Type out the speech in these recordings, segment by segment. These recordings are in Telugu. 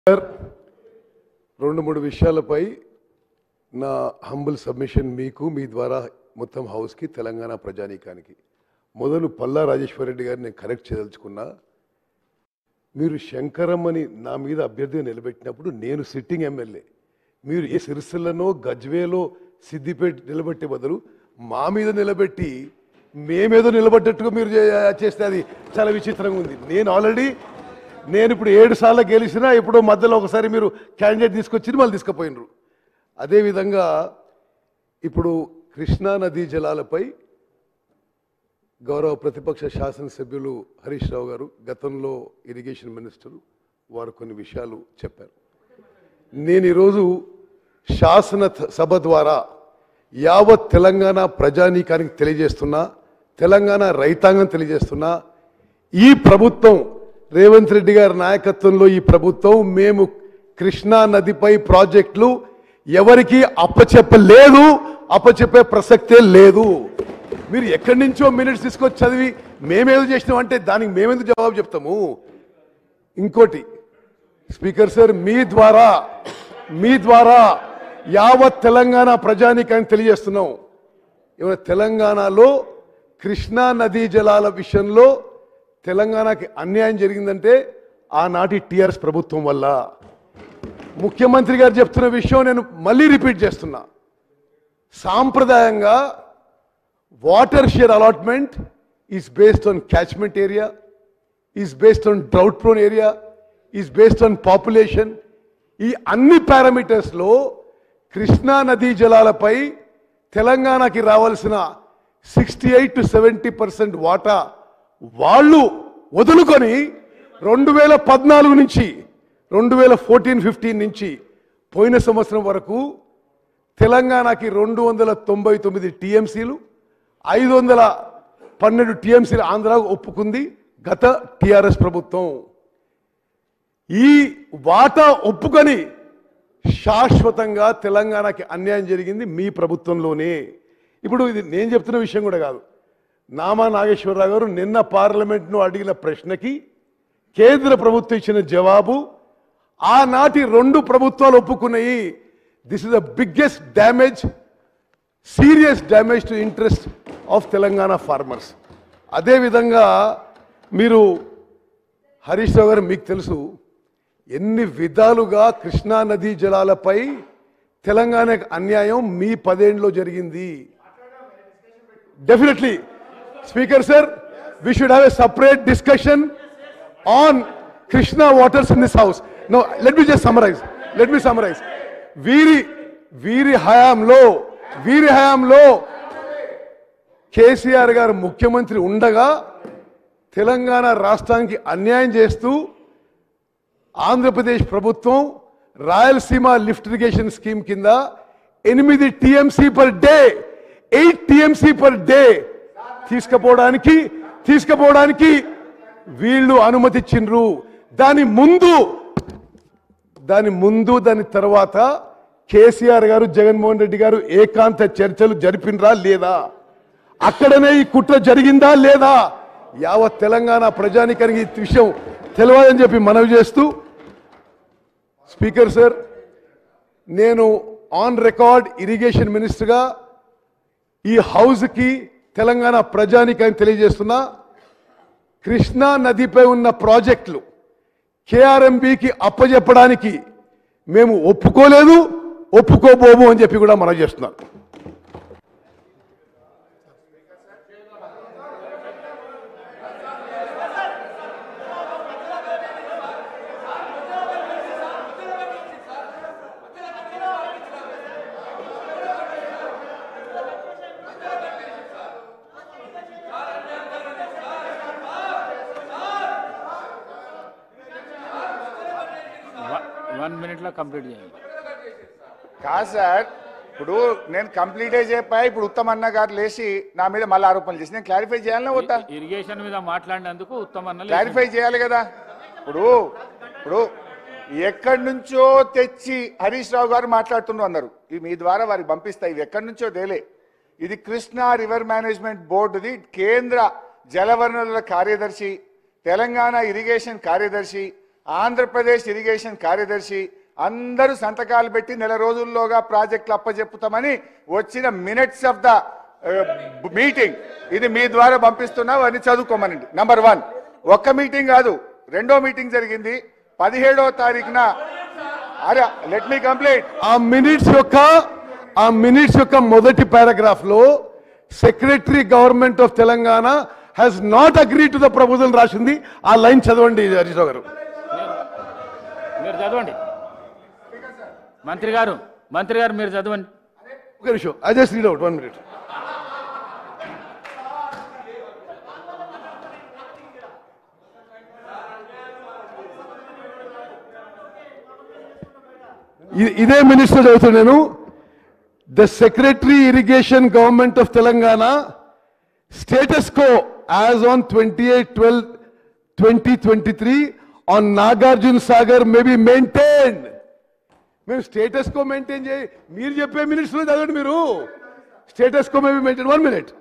సార్ రెండు మూడు విషయాలపై నా హంబుల్ సబ్మిషన్ మీకు మీ ద్వారా మొత్తం హౌస్కి తెలంగాణ ప్రజానీకానికి మొదలు పల్లా రాజేశ్వరరెడ్డి గారిని నేను కరెక్ట్ చేయదలుచుకున్నా మీరు శంకరమ్మని నా మీద అభ్యర్థిగా నిలబెట్టినప్పుడు నేను సిట్టింగ్ ఎమ్మెల్యే మీరు ఏ సిరిసిల్లలో గజ్వేలో సిద్దిపేట నిలబెట్టే బదులు మా మీద నిలబెట్టి మేమేదో నిలబడ్డట్టుగా మీరు చే- చేస్తే అది చాలా విచిత్రంగా ఉంది నేను ఆల్రెడీ నేను ఇప్పుడు ఏడు సార్లు గెలిచినా ఇప్పుడు మధ్యలో ఒకసారి మీరు క్యాండిడేట్ తీసుకొచ్చి మళ్ళీ తీసుకుపోయినరు అదేవిధంగా ఇప్పుడు కృష్ణా నదీ జలాలపై గౌరవ ప్రతిపక్ష శాసనసభ్యులు హరీష్ రావు గారు గతంలో ఇరిగేషన్ మినిస్టర్ వారు కొన్ని విషయాలు చెప్పారు నేను ఈరోజు శాసన సభ ద్వారా యావత్ తెలంగాణ ప్రజానీకానికి తెలియజేస్తున్నా తెలంగాణ రైతాంగం తెలియజేస్తున్నా ఈ ప్రభుత్వం రేవంత్ రెడ్డి గారి నాయకత్వంలో ఈ ప్రభుత్వం మేము కృష్ణా నదిపై ప్రాజెక్టులు ఎవరికి అప్పచెప్పలేదు అప్పచెప్పే ప్రసక్తే లేదు మీరు ఎక్కడి నుంచో మినిట్స్ తీసుకొచ్చి చదివి మేమేదో చేసినాం అంటే దానికి మేమెందుకు జవాబు చెప్తాము ఇంకోటి స్పీకర్ సార్ మీ ద్వారా మీ ద్వారా యావత్ తెలంగాణ ప్రజానీకాన్ని తెలియజేస్తున్నాం ఇవాళ తెలంగాణలో కృష్ణా నదీ జలాల విషయంలో తెలంగాణకి అన్యాయం జరిగిందంటే ఆనాటి టిఆర్ఎస్ ప్రభుత్వం వల్ల ముఖ్యమంత్రి గారు చెప్తున్న విషయం నేను మళ్ళీ రిపీట్ చేస్తున్నా సాంప్రదాయంగా water share allotment is based on catchment area is based on drought prone area is based on population ఈ అన్ని పారామీటర్స్లో కృష్ణా నదీ జలాలపై తెలంగాణకి రావాల్సిన sixty eight to seventy percent వాటా వాళ్ళు వదులుకొని రెండు వేల పద్నాలుగు నుంచి రెండు వేల ఫోర్టీన్ ఫిఫ్టీన్ నుంచి పోయిన సంవత్సరం వరకు తెలంగాణకి రెండు వందల తొంభై తొమ్మిది టీఎంసీలు ఐదు వందల పన్నెండు టీఎంసీలు ఆంధ్ర ఒప్పుకుంది గత టిఆర్ఎస్ ప్రభుత్వం ఈ వాటా ఒప్పుకొని శాశ్వతంగా తెలంగాణకి అన్యాయం జరిగింది మీ ప్రభుత్వంలోనే ఇప్పుడు ఇది నేను చెప్తున్న విషయం కూడా కాదు నామా నాగేశ్వరరావు గారు నిన్న పార్లమెంట్ను అడిగిన ప్రశ్నకి కేంద్ర ప్రభుత్వం ఇచ్చిన జవాబు ఆనాటి రెండు ప్రభుత్వాలు ఒప్పుకున్నాయి this is the biggest damage serious damage to interest of Telangana farmers అదేవిధంగా మీరు హరీష్ రావు గారు మీకు తెలుసు ఎన్ని విధాలుగా కృష్ణా నదీ జలాలపై తెలంగాణకు అన్యాయం మీ పదేండ్లో జరిగింది definitely speaker sir we should have a separate discussion on Krishna waters in this house no let me just summarise let me summarise వీరి వీరి హయాంలో వీరి హయాంలో కేసీఆర్ గారు ముఖ్యమంత్రి ఉండగా తెలంగాణ రాష్ట్రానికి అన్యాయం చేస్తూ ఆంధ్రప్రదేశ్ ప్రభుత్వం రాయలసీమ లిఫ్ట్ ఇరిగేషన్ స్కీమ్ కింద ఎనిమిది TMC per day eight TMC per day తీసుకుపోవడానికి తీసుకుపోవడానికి వీళ్ళు అనుమతిచ్చిండ్రు దాని ముందు దాని ముందు దాని తర్వాత కేసీఆర్ గారు జగన్మోహన్ రెడ్డి గారు ఏకాంత చర్చలు జరిపినరా లేదా అక్కడనే ఈ కుట్ర జరిగిందా లేదా యావత్ తెలంగాణ ప్రజానికానికి ఈ విషయం తెలియదని చెప్పి మనవి చేస్తూ స్పీకర్ సార్ నేను ఆన్ రికార్డ్ ఇరిగేషన్ మినిస్టర్గా ఈ హౌస్కి తెలంగాణ ప్రజానికాన్ని తెలియజేస్తున్నా కృష్ణా నదిపై ఉన్న ప్రాజెక్టులు కేఆర్ఎంబికి అప్పజెప్పడానికి మేము ఒప్పుకోలేదు ఒప్పుకోబోము అని చెప్పి కూడా మనం చేస్తున్నాం వన్ మినిట్లో కంప్లీట్ చేయండి కాదు సార్ ఇప్పుడు నేను కంప్లీట్ చెప్పా ఇప్పుడు ఉత్తమ్ అన్న గారు లేచి నా మీద మళ్ళీ ఆరోపణలు చేసి నేను క్లారిఫై చేయాలనే వద్దా ఇరిగేషన్ మీద మాట్లాడినందుకు ఉత్తమ అన్న లేచిండు. క్లారిఫై చేయాలి కదా ఇప్పుడు ఇప్పుడు ఎక్కడి నుంచో తెచ్చి హరీష్ రావు గారు మాట్లాడుతున్నారు అన్నారు ఇవి మీ ద్వారా వారికి పంపిస్తాయి ఇవి ఎక్కడి నుంచో తేలే ఇది కృష్ణా రివర్ మేనేజ్మెంట్ బోర్డుది కేంద్ర జలవనరుల కార్యదర్శి తెలంగాణ ఇరిగేషన్ కార్యదర్శి ఆంధ్రప్రదేశ్ ఇరిగేషన్ కార్యదర్శి అందరూ సంతకాలు పెట్టి నెల రోజుల్లోగా ప్రాజెక్టులు అప్పచెప్పుతామని వచ్చిన మినిట్స్ ఆఫ్ ద మీటింగ్ ఇది మీ ద్వారా పంపిస్తున్నా అని చదువుకోమనండి నంబర్ వన్ ఒక్క మీటింగ్ కాదు రెండో మీటింగ్ జరిగింది పదిహేడో తారీఖున అరే లెట్ మీ కంప్లీట్ ఆ మినిట్స్ యొక్క ఆ మినిట్స్ యొక్క మొదటి పారాగ్రాఫ్ లో secretary government of Telangana has not agree to the proposal రాసింది ఆ లైన్ చదవండి హరీష్ గారు మీరు చదవండి మంత్రి గారు మంత్రి గారు మీరు చదవండి ఒక నిమిషం I just read out one minute ఇదే మినిస్టర్ చదువుతాను నేను the secretary irrigation government of Telangana status quo as on twenty eight twelve twenty twenty three on Nagarjuna Sagar may be maintained మేము స్టేటస్ కో మెయింటైన్ చేయి మీరు చెప్పే మినిట్స్లో చదవండి మీరు status quo may be maintain one minute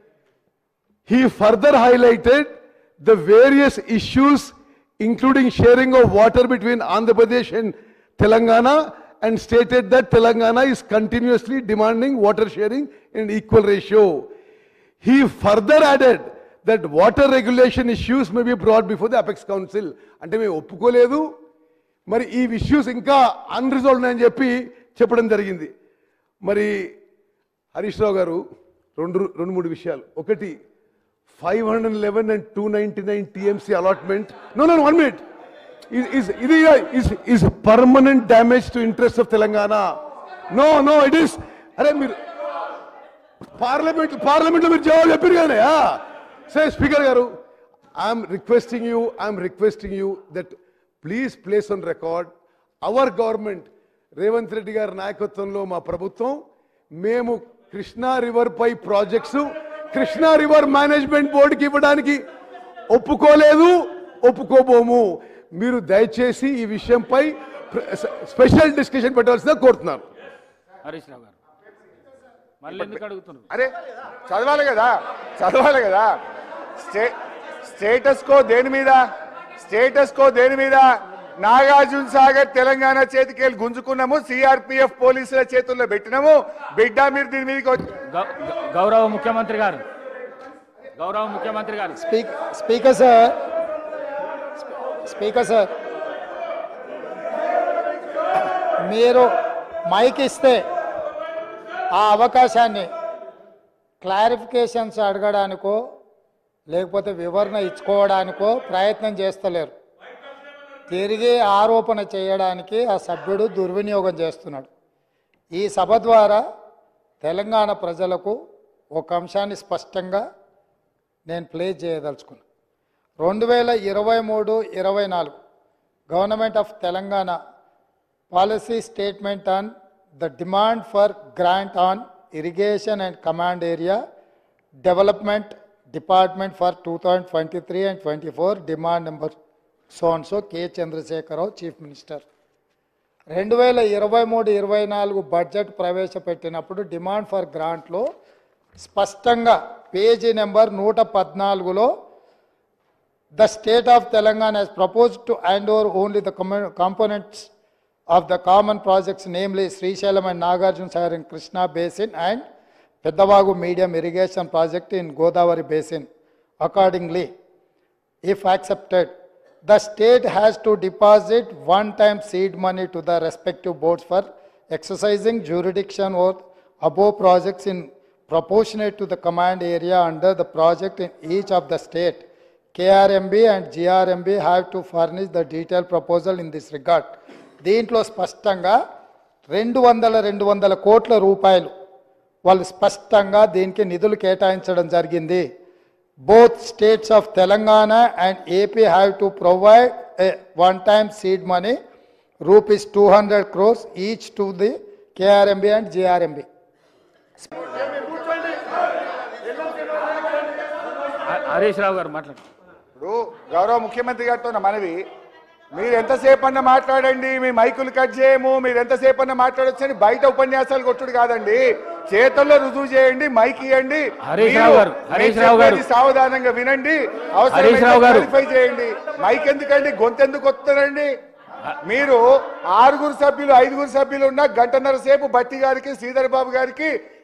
He further highlighted the various issues, including sharing of water between Andhra Pradesh and Telangana, and stated that Telangana is continuously demanding water sharing in equal ratio. He further added that water regulation issues may be brought before the Apex Council. అంటే మేము ఒప్పుకోలేదు మరి ఈ ఇష్యూస్ ఇంకా అన్రిజాల్వ్ అని చెప్పి చెప్పడం జరిగింది మరి హరీష్ రావు గారు రెండు రెండు మూడు విషయాలు ఒకటి five hundred eleven and two ninety nine TMC allotment no no one minute ఇది is permanent damage to interest of Telangana no no it is అరే మీరు పార్లమెంట్ పార్లమెంట్ లో మీరు జవాబు చెప్పారు కానీ సే స్పీకర్ గారు I'm requesting you I'm requesting you that please place on record our government Revanth Reddy గారి నాయకత్వంలో మా ప్రభుత్వం మేము కృష్ణా రివర్ పై ప్రాజెక్ట్స్ కృష్ణా రివర్ మేనేజ్మెంట్ బోర్డుకి ఇవ్వడానికి ఒప్పుకోలేదు ఒప్పుకోబోము మీరు దయచేసి ఈ విషయంపై స్పెషల్ డిస్కషన్ పెట్టాల్సిందిగా కోరుతున్నాను హరీష్ రావు గారు మళ్ళీ ఎందుకు అడుగుతున్నారు అరే చదవాలి కదా చదవాలి కదా స్టే స్టేటస్ కో దేని మీద స్టేటస్ కో దేని మీద నాగార్జున సాగర్ తెలంగాణ చేతికి వెళ్ళి గుంజుకున్నాము సిఆర్పిఎఫ్ పోలీసుల చేతుల్లో పెట్టినాము బిడ్డ మీరు దీని మీదకి వచ్చి గౌ- గౌ- గౌరవ ముఖ్యమంత్రి గారు గౌరవ ముఖ్యమంత్రి గారు speak speaker sir speaker sir మీరు మైక్ ఇస్తే ఆ అవకాశాన్ని క్లారిఫికేషన్స్ అడగడానికో లేకపోతే వివరణ ఇచ్చుకోవడానికో ప్రయత్నం చేస్తలేరు తిరిగి ఆరోపణ చేయడానికి ఆ సభ్యుడు దుర్వినియోగం చేస్తున్నాడు ఈ సభ ద్వారా తెలంగాణ ప్రజలకు ఒక అంశాన్ని స్పష్టంగా నేను ప్లే చేయదలుచుకున్నాను రెండు వేల ఇరవై మూడు ఇరవై నాలుగు government of Telangana policy statement on the demand for grant on irrigation and command area development department for two thousand twenty three and twenty four demand number సోన్సో K Chandrashekar Rao chief minister రెండు వేల ఇరవై మూడు ఇరవై నాలుగు బడ్జెట్ ప్రవేశపెట్టినప్పుడు డిమాండ్ ఫర్ గ్రాంట్లో స్పష్టంగా పేజీ నెంబర్ నూట పద్నాలుగులో the state of Telangana has proposed to hand over only the commo- components of the common projects, namely Srisailam and Nagarjuna Sagar in Krishna Basin and Peddavagu Medium Irrigation Project in Godavari Basin. Accordingly, if accepted, the state has to deposit one-time seed money to the respective boards for exercising jurisdiction over above projects in proportionate to the command area under the project in each of the state. KRMB and GRMB have to furnish the detailed proposal in this regard. దీంట్లో స్పష్టంగా రెండు వందల రెండు వందల కోట్ల రూపాయలు వాళ్ళు స్పష్టంగా దీనికి నిధులు కేటాయించడం జరిగింది both states of Telangana and AP have to provide a one-time seed money, rupees 200 crores each to the KRMB and GRMB. హ- హరీష్ రావు గారు మాట్లాడు ఇప్పుడు గౌరవ ముఖ్యమంత్రి గారితో నా మనవి మీరు ఎంతసేపు అన్న మాట్లాడండి మీ మైకులు కట్ చేయము మీరు ఎంతసేపు అన్న మాట్లాడొచ్చు అని బయట ఉపన్యాసాలు కొట్టుడు కాదండి చేతుల్లో రుజువు చేయండి మైక్ ఇవ్వండి హరీష్ మీరు- రావు గారు, హరీష్ నేను రావు గారు. చెప్పేది సావధానంగా వినండి హరీష్ రావు గారు. క్లారిఫై చేయండి మైక్ ఎందుకండి గొంతెందుకు వస్తారండి మీరు ఆరుగురు సభ్యులు ఐదుగురు సభ్యులు ఉన్న గంటన్నర సేపు బట్టి గారికి శ్రీధర్ బాబు గారికి